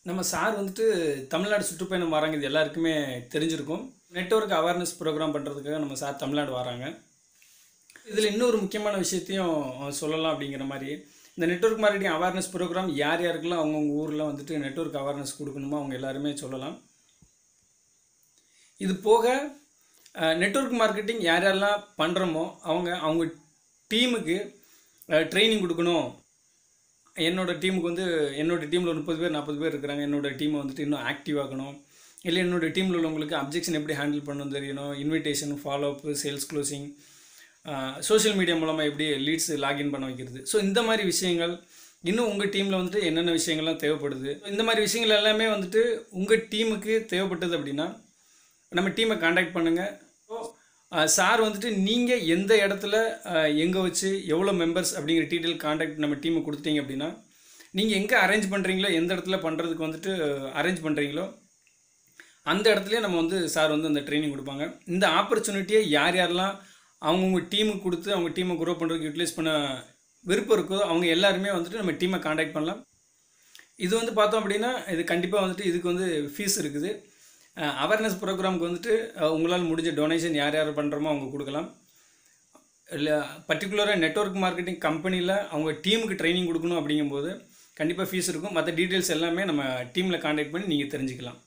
நம்ம சார் வந்துட்டு தமிழ்நாடு சுற்றுப்பயணம் வராங்க இது எல்லாருக்குமே தெரிஞ்சிருக்கும் நெட்வொர்க் அவேர்னஸ் ப்ரோக்ராம் பண்ணுறதுக்காக நம்ம சார் தமிழ்நாடு வராங்க இதில் இன்னொரு முக்கியமான விஷயத்தையும் சொல்லலாம் அப்படிங்கிற மாதிரி இந்த நெட்வொர்க் மார்க்கெட்டிங் அவேர்னஸ் ப்ரோக்ராம் யார் யாருக்கெல்லாம் அவங்கவுங்க ஊரில் வந்துட்டு நெட்வொர்க் அவேர்னஸ் கொடுக்கணுமோ அவங்க எல்லாருமே சொல்லலாம் இது போக நெட்வொர்க் மார்க்கெட்டிங் யார் யாரெல்லாம் பண்ணுறோமோ அவங்க அவங்க டீமுக்கு ட்ரைனிங் கொடுக்கணும் என்னோட டீமுக்கு வந்து என்னோட டீமில் ஒரு முப்பது பேர் நாற்பது பேர் இருக்கிறாங்க என்னோட டீமை வந்துட்டு இன்னும் ஆக்டிவ் ஆக்கணும் இல்லை என்னோட டீமில் உள்ளவங்களுக்கு அப்ஜெக்ஷன் எப்படி ஹேண்டில் பண்ணணும் தெரியணும் invitation follow up sales closing social media மூலமாக எப்படி லீட்ஸ் லாகின் பண்ண வைக்கிறது ஸோ இந்த மாதிரி விஷயங்கள் இன்னும் உங்கள் டீமில் வந்துட்டு என்னென்ன விஷயங்கள்லாம் தேவைப்படுது இந்த மாதிரி விஷயங்கள் எல்லாமே வந்துட்டு உங்கள் டீமுக்கு தேவைப்பட்டது அப்படின்னா நம்ம டீமை காண்டாக்ட் பண்ணுங்கள் சார் வந்துட்டு நீங்கள் எந்த இடத்துல எங்கே வச்சு எவ்வளோ மெம்பர்ஸ் அப்படிங்கிற டீட்டெயில் காண்டாக்ட் நம்ம டீமை கொடுத்துட்டீங்க அப்படின்னா நீங்கள் எங்கே அரேஞ்ச் பண்ணுறீங்களோ எந்த இடத்துல பண்ணுறதுக்கு வந்துட்டு அரேஞ்ச் பண்ணுறீங்களோ அந்த இடத்துலயே நம்ம வந்து சார் வந்து அந்த ட்ரைனிங் கொடுப்பாங்க இந்த ஆப்பர்ச்சுனிட்டியை யார் யாரெல்லாம் அவங்கவுங்க டீமுக்கு கொடுத்து அவங்க டீமை குரோ பண்ணுறதுக்கு யூட்டிலைஸ் பண்ண விருப்பம் இருக்கோ அவங்க எல்லாருமே வந்துட்டு நம்ம டீமை காண்டாக்ட் பண்ணலாம் இது வந்து பார்த்தோம் அப்படின்னா இது கண்டிப்பாக வந்துட்டு இதுக்கு வந்து ஃபீஸ் இருக்குது அவேர்னஸ் ப்ரோக்ராமுக்கு வந்துட்டு உங்களால் முடிஞ்ச டொனேஷன் யார் யார் பண்ணுறோமோ அவங்க கொடுக்கலாம் இல்லை பர்டிகுலராக நெட்ஒர்க் மார்க்கெட்டிங் கம்பெனியில் அவங்க டீமுக்கு ட்ரைனிங் கொடுக்கணும் அப்படிங்கும்போது கண்டிப்பாக ஃபீஸ் இருக்கும் மற்ற டீட்டெயில்ஸ் எல்லாமே நம்ம டீமில் காண்டாக்ட் பண்ணி நீங்கள் தெரிஞ்சுக்கலாம்